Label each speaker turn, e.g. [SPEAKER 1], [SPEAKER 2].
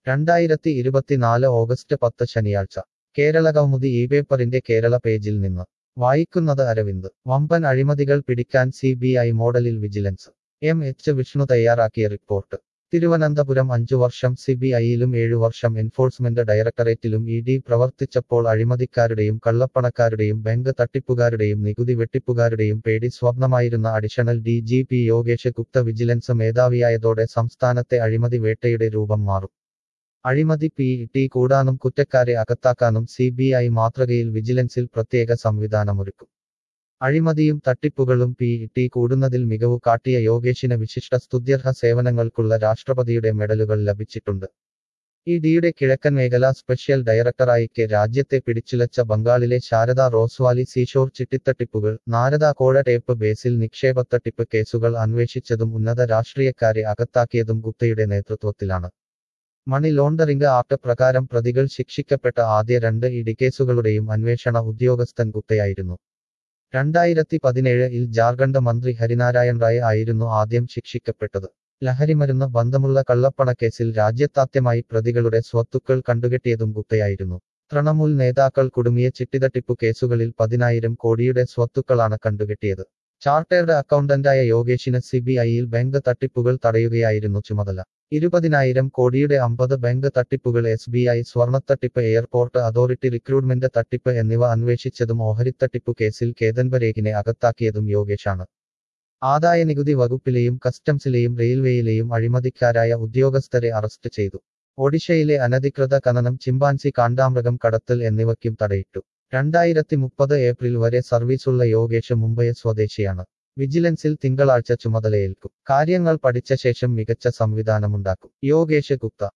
[SPEAKER 1] രണ്ടായിരത്തി ഇരുപത്തിനാല് ഓഗസ്റ്റ് പത്ത് ശനിയാഴ്ച കേരള കൗമുദി ഈ പേപ്പറിന്റെ കേരള പേജിൽ നിന്ന് വായിക്കുന്നത് അരവിന്ദ് വമ്പൻ അഴിമതികൾ പിടിക്കാൻ സി ബി ഐ മോഡലിൽ വിജിലൻസ് എം എച്ച് വിഷ്ണു തയ്യാറാക്കിയ റിപ്പോർട്ട് തിരുവനന്തപുരം അഞ്ചു വർഷം സി ബി ഐയിലും ഏഴു വർഷം എൻഫോഴ്സ്മെന്റ് ഡയറക്ടറേറ്റിലും ഇ ഡി പ്രവർത്തിച്ചപ്പോൾ അഴിമതിക്കാരുടെയും കള്ളപ്പണക്കാരുടെയും ബാങ്ക് തട്ടിപ്പുകാരുടെയും നികുതി വെട്ടിപ്പുകാരുടെയും പേടി സ്വപ്നമായിരുന്ന additional D G P Yogesh Gupta vigilance മേധാവിയായതോടെ സംസ്ഥാനത്തെ അഴിമതി വേട്ടയുടെ രൂപം മാറും അഴിമതി പി ടി കൂടാനും കുറ്റക്കാരെ അകത്താക്കാനും സി ബി ഐ മാതൃകയിൽ വിജിലൻസിൽ പ്രത്യേക സംവിധാനമൊരുക്കും അഴിമതിയും തട്ടിപ്പുകളും പി ടി കൂടുന്നതിൽ മികവു കാട്ടിയ യോഗേഷിന് വിശിഷ്ട സ്തുത്യർഹ സേവനങ്ങൾക്കുള്ള രാഷ്ട്രപതിയുടെ മെഡലുകൾ ലഭിച്ചിട്ടുണ്ട് ഇ ഡിയുടെ കിഴക്കൻ മേഖല സ്പെഷ്യൽ ഡയറക്ടറായി കെ രാജ്യത്തെ പിടിച്ചുലച്ച ബംഗാളിലെ ശാരദ റോസ്വാലി സീഷോർ ചിട്ടിത്തട്ടിപ്പുകൾ നാരദ കോഴ ടേപ്പ് ബേസിൽ നിക്ഷേപത്തട്ടിപ്പ് കേസുകൾ അന്വേഷിച്ചതും ഉന്നത രാഷ്ട്രീയക്കാരെ അകത്താക്കിയതും ഗുപ്തയുടെ നേതൃത്വത്തിലാണ് മണി ലോണ്ടറിംഗ് ആക്ട് പ്രകാരം പ്രതികൾ ശിക്ഷിക്കപ്പെട്ട ആദ്യ രണ്ട് ഇടി കേസുകളുടെയും അന്വേഷണ ഉദ്യോഗസ്ഥൻ ഗുപ്തയായിരുന്നു രണ്ടായിരത്തി പതിനേഴിൽ ജാർഖണ്ഡ് മന്ത്രി ഹരിനാരായൺ റായ് ആയിരുന്നു ആദ്യം ശിക്ഷിക്കപ്പെട്ടത് ലഹരിമരുന്ന് ബന്ധമുള്ള കള്ളപ്പണക്കേസിൽ രാജ്യത്താദ്യമായി പ്രതികളുടെ സ്വത്തുക്കൾ കണ്ടുകെട്ടിയതും ഗുപ്തയായിരുന്നു തൃണമൂൽ നേതാക്കൾ കുടുങ്ങിയ ചിട്ടിതട്ടിപ്പു കേസുകളിൽ പതിനായിരം കോടിയുടെ സ്വത്തുക്കളാണ് കണ്ടുകെട്ടിയത് ചാർട്ടേഡ് അക്കൗണ്ടന്റായ യോഗേഷിന് സി ബി ഐയിൽ ബാങ്ക് തട്ടിപ്പുകൾ തടയുകയായിരുന്നു ചുമതല ഇരുപതിനായിരം കോടിയുടെ അമ്പത് ബാങ്ക് തട്ടിപ്പുകൾ എസ് ബി ഐ സ്വർണത്തട്ടിപ്പ് എയർപോർട്ട് അതോറിറ്റി റിക്രൂട്ട്മെന്റ് തട്ടിപ്പ് എന്നിവ അന്വേഷിച്ചതും ഓഹരിത്തട്ടിപ്പു കേസിൽ കേതൻബരേഗിനെ അകത്താക്കിയതും യോഗേഷാണ് ആദായനികുതി വകുപ്പിലെയും കസ്റ്റംസിലെയും റെയിൽവേയിലെയും അഴിമതിക്കാരായ ഉദ്യോഗസ്ഥരെ അറസ്റ്റ് ചെയ്തു ഒഡീഷയിലെ അനധികൃത ഖനനം ചിമ്പാൻസി കാണ്ടാമൃഗം കടത്തൽ എന്നിവയ്ക്കും തടയിട്ടു രണ്ടായിരത്തി മുപ്പത് ഏപ്രിൽ വരെ സർവീസുള്ള യോഗേഷ് മുംബൈ സ്വദേശിയാണ് വിജിലൻസിൽ തിങ്കളാഴ്ച ചുമതലയേൽക്കും കാര്യങ്ങൾ പഠിച്ച ശേഷം മികച്ച സംവിധാനമുണ്ടാക്കും യോഗേഷ് ഗുപ്ത